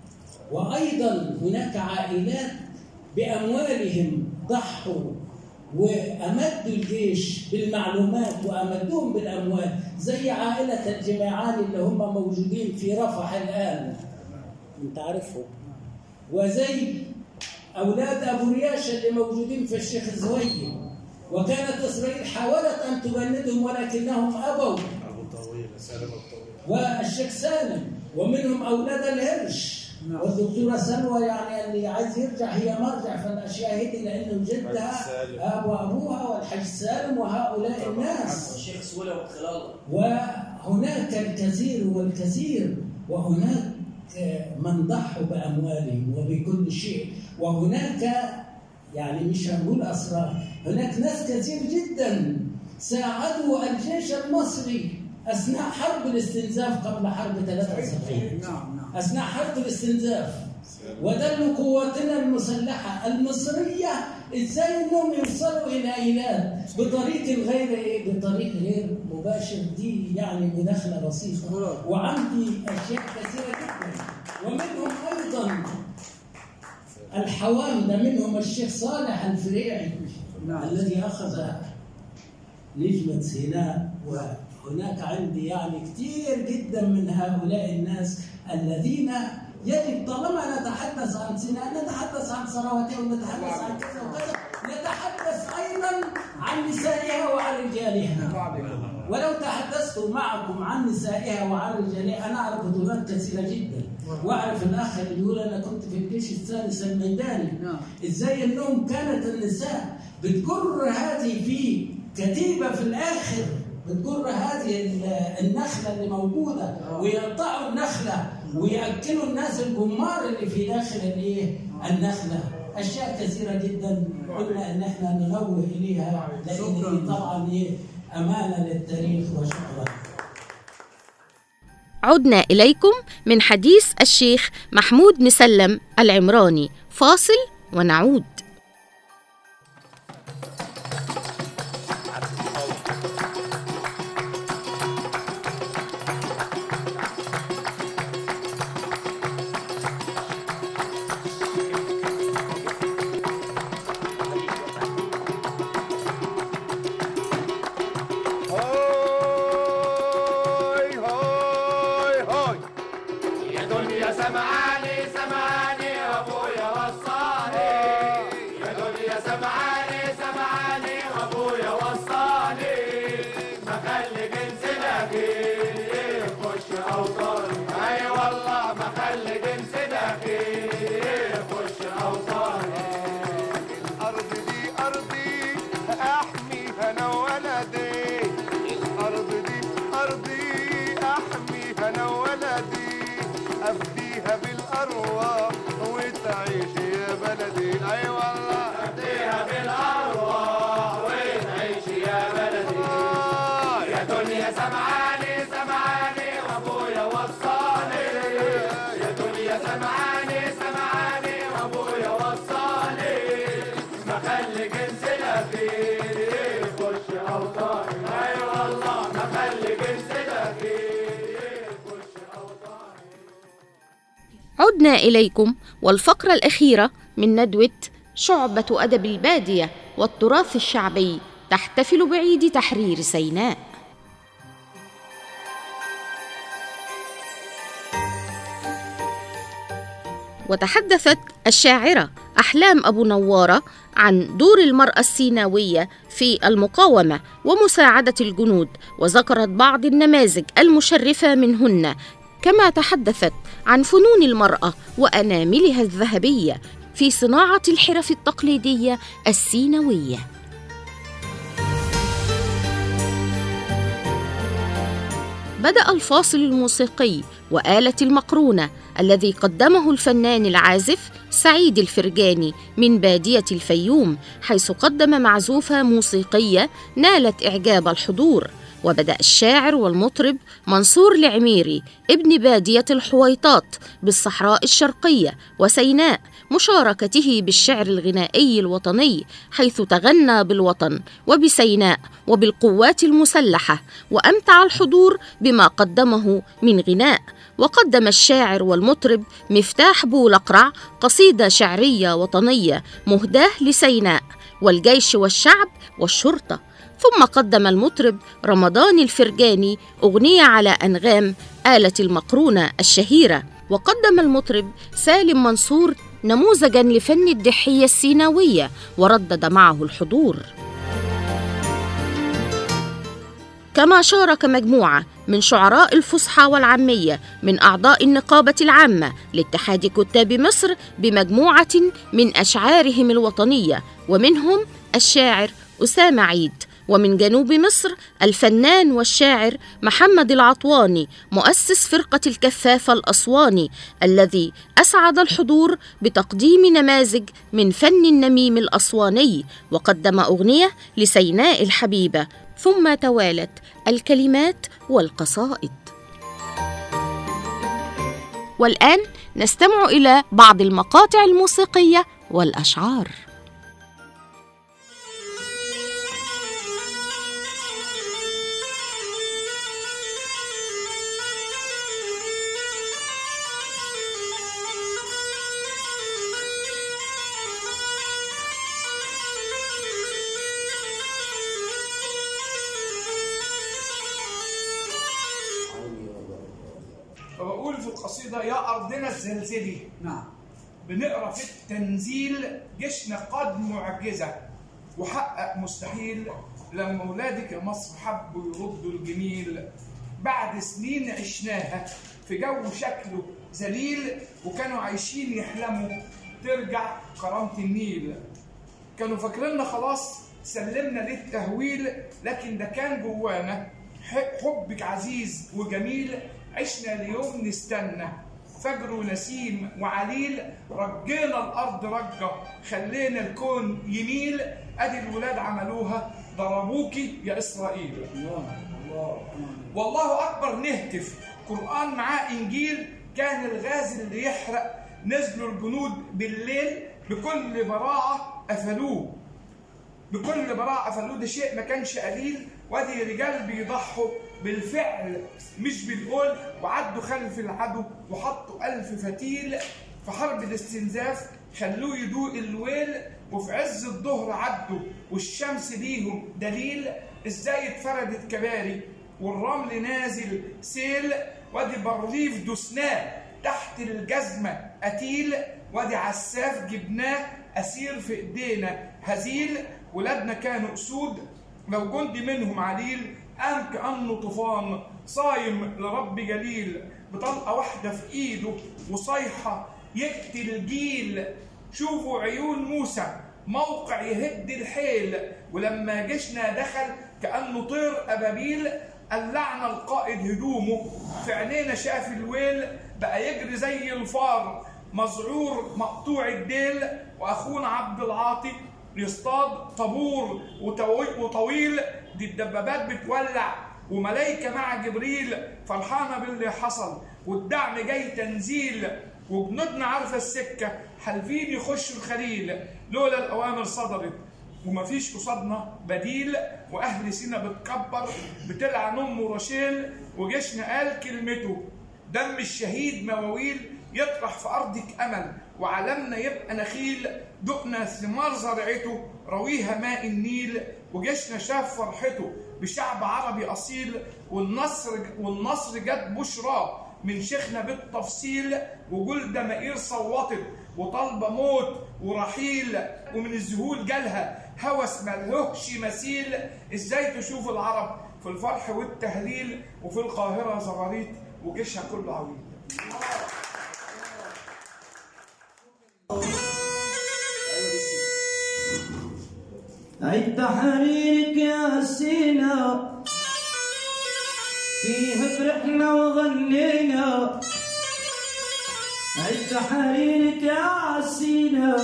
وأيضا هناك عائلات بأموالهم ضحوا وأمدوا الجيش بالمعلومات وأمدوهم بالأموال زي عائلة الجماعان اللي هم موجودين في رفح الآن أنت عارفهم وزي أولاد أبو رياش اللي موجودين في الشيخ زويل وكانت إسرائيل حاولت أن تبندهم ولكنهم أبوا ابو طويل سالم الطويل والشيخ سالم ومنهم اولاد الهرش والدكتوره سلوى يعني اللي عايز يرجع هي مرجع في الاشياء هذه لانه جدها ابو ابوها والحاج سالم وهؤلاء الناس الشيخ سوله وخلال وهناك الكثير والكثير وهناك من ضحوا باموالهم وبكل شيء وهناك يعني مش هنقول اسرار هناك ناس كثير جدا ساعدوا الجيش المصري اثناء حرب الاستنزاف قبل حرب 73 نعم نعم اثناء حرب الاستنزاف ودلوا قواتنا المسلحه المصريه ازاي انهم يوصلوا الى ايلات بطريق غير ايه بطريق غير مباشر دي يعني مداخله بسيطه وعندي اشياء كثيره جدا ومنهم ايضا الحوامده منهم الشيخ صالح الفريعي نعم. الذي اخذ نجمه سيناء وهناك عندي يعني كثير جدا من هؤلاء الناس الذين يجب طالما نتحدث عن سيناء نتحدث عن ثروتها ونتحدث عن كذا وكذا نتحدث ايضا عن نسائها وعن رجالها ولو تحدثت معكم عن نسائها وعن رجالها انا اعرف بطولات كثيره جدا واعرف الاخ اللي بيقول انا كنت في الجيش الثالث الميداني نعم. ازاي انهم كانت النساء بتجر هذه في كتيبه في الاخر بتجر هذه ال- النخله اللي موجوده ويقطعوا النخله وياكلوا الناس الجمار اللي في داخل الايه النخله اشياء كثيره جدا قلنا ان احنا ننوه اليها لان دي طبعا ايه امانه للتاريخ وشكرا عدنا إليكم من حديث الشيخ محمود مسلم العمراني فاصل ونعود سمعاني سمعاني وابويا وصاني يا دنيا سمعاني سمعاني وابويا وصاني ما خلي جنس دخيل يخش اوطاني اي والله ما خلي جنس دخيل يخش اوطاني الارض دي ارضي احميها انا ولدي الارض دي ارضي احميها انا ولدي افديها بالارواح وتعيش يا بلدي اي والله افديها بالارواح وتعيش يا بلدي يا دنيا سمعاني سمعاني وابويا وصاني يا دنيا سمعاني سمعاني وابويا وصاني ما خلي جنس الاخير يخش اوطاني اي والله ما خلي جنس الاخير يخش اوطاني عدنا إليكم والفقرة الأخيرة من ندوة شعبة أدب البادية والتراث الشعبي تحتفل بعيد تحرير سيناء وتحدثت الشاعرة أحلام أبو نوارة عن دور المرأة السيناوية في المقاومة ومساعدة الجنود وذكرت بعض النماذج المشرفة منهن كما تحدثت عن فنون المرأة وأناملها الذهبية في صناعة الحرف التقليدية السيناوية بدأ الفاصل الموسيقي وآلة المقرونة الذي قدمه الفنان العازف سعيد الفرجاني من بادية الفيوم حيث قدم معزوفة موسيقية نالت إعجاب الحضور وبدأ الشاعر والمطرب منصور العميري ابن بادية الحويطات بالصحراء الشرقية وسيناء مشاركته بالشعر الغنائي الوطني حيث تغنى بالوطن وبسيناء وبالقوات المسلحة وأمتع الحضور بما قدمه من غناء وقدم الشاعر والمطرب مفتاح بولقرع قصيدة شعرية وطنية مهداة لسيناء والجيش والشعب والشرطة ثم قدم المطرب رمضان الفرجاني أغنية على أنغام آلة المقرونة الشهيرة وقدم المطرب سالم منصور نموذجا لفن الدحية السيناوية وردد معه الحضور كما شارك مجموعة من شعراء الفصحى والعامية من أعضاء النقابة العامة لاتحاد كتاب مصر بمجموعة من أشعارهم الوطنية ومنهم الشاعر أسامة عيد ومن جنوب مصر الفنان والشاعر محمد العطواني مؤسس فرقة الكفافة الأسواني الذي أسعد الحضور بتقديم نماذج من فن النميم الأسواني وقدم أغنية لسيناء الحبيبة ثم توالت الكلمات والقصائد والآن نستمع إلى بعض المقاطع الموسيقية والأشعار فبقول في القصيدة يا أرضنا الزلزلي نعم بنقرا في التنزيل جيشنا قد معجزة وحقق مستحيل لما ولادك يا مصر حبوا يردوا الجميل بعد سنين عشناها في جو شكله ذليل وكانوا عايشين يحلموا ترجع كرامة النيل كانوا فاكريننا خلاص سلمنا للتهويل لكن ده كان جوانا ح- حبك عزيز وجميل عشنا ليوم نستنى فجر ونسيم وعليل رجينا الارض رجه خلينا الكون يميل ادي الولاد عملوها ضربوكي يا اسرائيل والله اكبر نهتف قران معاه انجيل كان الغاز اللي يحرق نزلوا الجنود بالليل بكل براعه قفلوه بكل براعه قفلوه ده شيء ما كانش قليل وادي رجال بيضحوا بالفعل مش بالقول وعدوا خلف العدو وحطوا ألف فتيل في حرب الاستنزاف خلوه يدوق الويل وفي عز الظهر عدوا والشمس ليهم دليل ازاي اتفردت كباري والرمل نازل سيل وادي بارليف دوسناه تحت الجزمة قتيل وادي عساف جبناه أسير في إيدينا هزيل ولادنا كانوا أسود لو جندي منهم عليل قام كأنه طوفان صايم لرب جليل بطلقة واحدة في إيده وصيحة يقتل جيل شوفوا عيون موسى موقع يهد الحيل ولما جيشنا دخل كأنه طير أبابيل قلعنا القائد هدومه في عينينا شاف الويل بقى يجري زي الفار مذعور مقطوع الديل واخونا عبد العاطي يصطاد طابور وطوي- وطويل دي الدبابات بتولع وملايكة مع جبريل فرحانة باللي حصل والدعم جاي تنزيل وجنودنا عارفة السكة حالفين يخشوا الخليل لولا الأوامر صدرت ومفيش قصادنا بديل واهل سينا بتكبر بتلعن امه رشيل وجيشنا قال كلمته دم الشهيد مواويل يطرح في ارضك امل وعلمنا يبقى نخيل دقنا ثمار زرعته رويها ماء النيل وجيشنا شاف فرحته بشعب عربي اصيل والنصر والنصر جت بشرى من شيخنا بالتفصيل وجلده مئير صوتت وطالبه موت ورحيل ومن الذهول جالها هوس ملهوش مثيل ازاي تشوف العرب في الفرح والتهليل وفي القاهره زغاريت وجيشها كله عويل عد تحريرك يا سينا فيه فرحنا وغنينا عد تحريرك يا سينا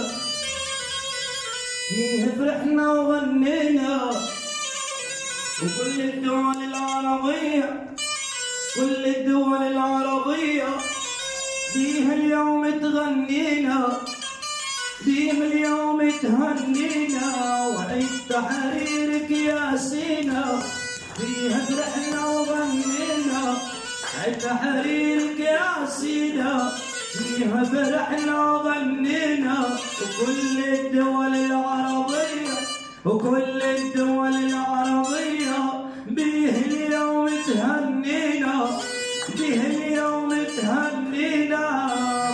فيه فرحنا وغنينا وكل الدول العربية كل الدول العربية فيها اليوم تغنينا فيهم اليوم تهنينا وعيد تحريرك يا سينا فيها فرحنا وغنينا عيد تحريرك يا سينا فيها فرحنا وغنينا وكل الدول العربية وكل الدول العربية بيه اليوم تهنينا بيه اليوم تهنينا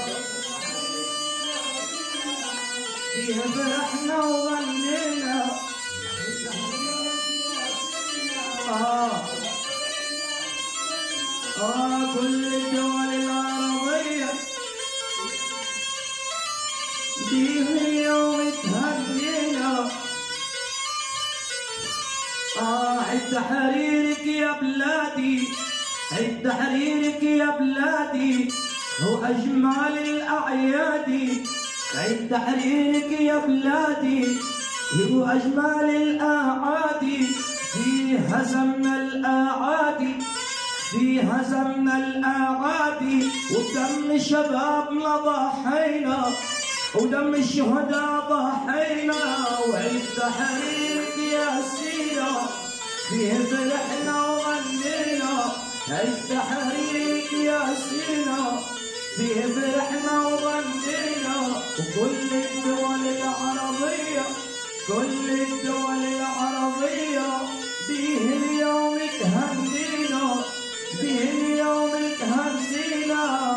فيها فرحنا وغنينا آه آه كل الدول العربية فيها اليوم تهنينا آه عد تحريرك يا بلادي عد تحريرك يا بلادي هو أجمل الأعياد عيد تحريرك يا بلادي هو أجمل الأعادي في هزمنا الأعادي في هزمنا الأعادي ودم شبابنا ضحينا ودم الشهداء ضحينا وعيد تحريرك يا سينا فيه فرحنا وغنينا عيد تحريرك يا سينا فيه فرحنا وغنينا وكل الدول العربية كل الدول العربية بيه اليوم تهنينا بيه اليوم تهنينا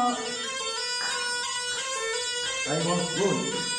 أيوة قول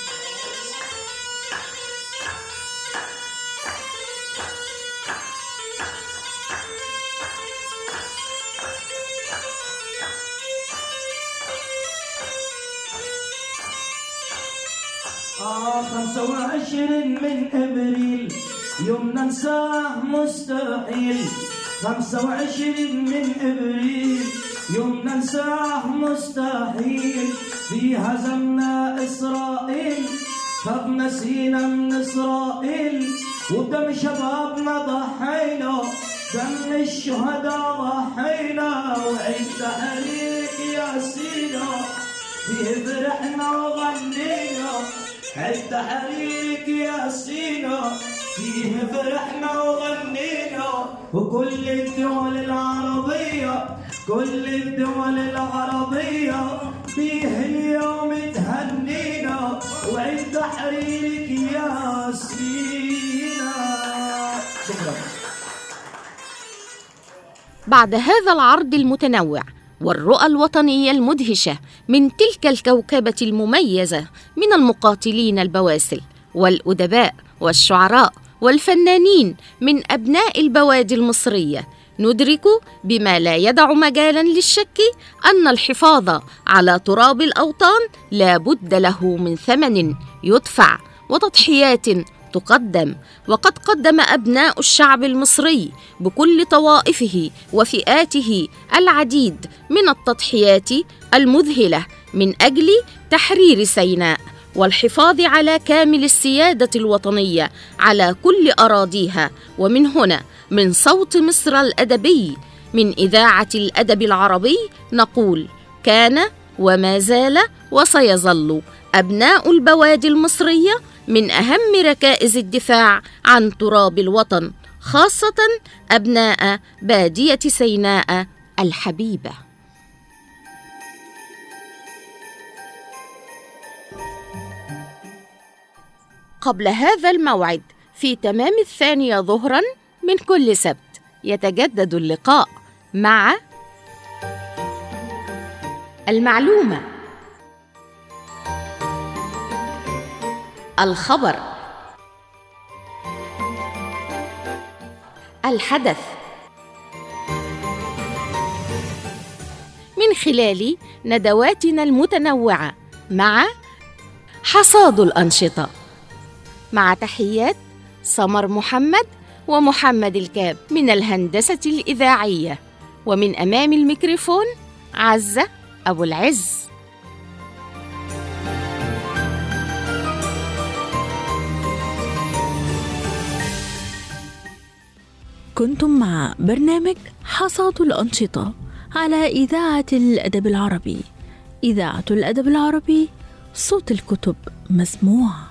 آه خمسة وعشرين من إبريل يوم ننساه مستحيل خمسة وعشرين من إبريل يوم ننساه مستحيل في هزمنا إسرائيل خذنا سينا من إسرائيل ودم شبابنا ضحينا دم الشهداء ضحينا وعيد تحريك يا سينا فيه فرحنا وغنينا عيد تحريك يا سينا فيه فرحنا وغنينا وكل الدول العربية كل الدول العربية فيه اليوم تهنينا وعيد تحريرك يا سينا شكرا بعد هذا العرض المتنوع والرؤى الوطنيه المدهشه من تلك الكوكبه المميزه من المقاتلين البواسل والادباء والشعراء والفنانين من ابناء البوادي المصريه ندرك بما لا يدع مجالا للشك ان الحفاظ على تراب الاوطان لا بد له من ثمن يدفع وتضحيات تقدم وقد قدم ابناء الشعب المصري بكل طوائفه وفئاته العديد من التضحيات المذهله من اجل تحرير سيناء والحفاظ على كامل السياده الوطنيه على كل اراضيها ومن هنا من صوت مصر الادبي من اذاعه الادب العربي نقول كان وما زال وسيظل ابناء البوادي المصريه من اهم ركائز الدفاع عن تراب الوطن خاصه ابناء باديه سيناء الحبيبه قبل هذا الموعد في تمام الثانيه ظهرا من كل سبت يتجدد اللقاء مع المعلومه الخبر الحدث من خلال ندواتنا المتنوعه مع حصاد الانشطه مع تحيات سمر محمد ومحمد الكاب من الهندسه الاذاعيه ومن امام الميكروفون عزه ابو العز كنتم مع برنامج حصاد الأنشطة على إذاعة الأدب العربي إذاعة الأدب العربي صوت الكتب مسموع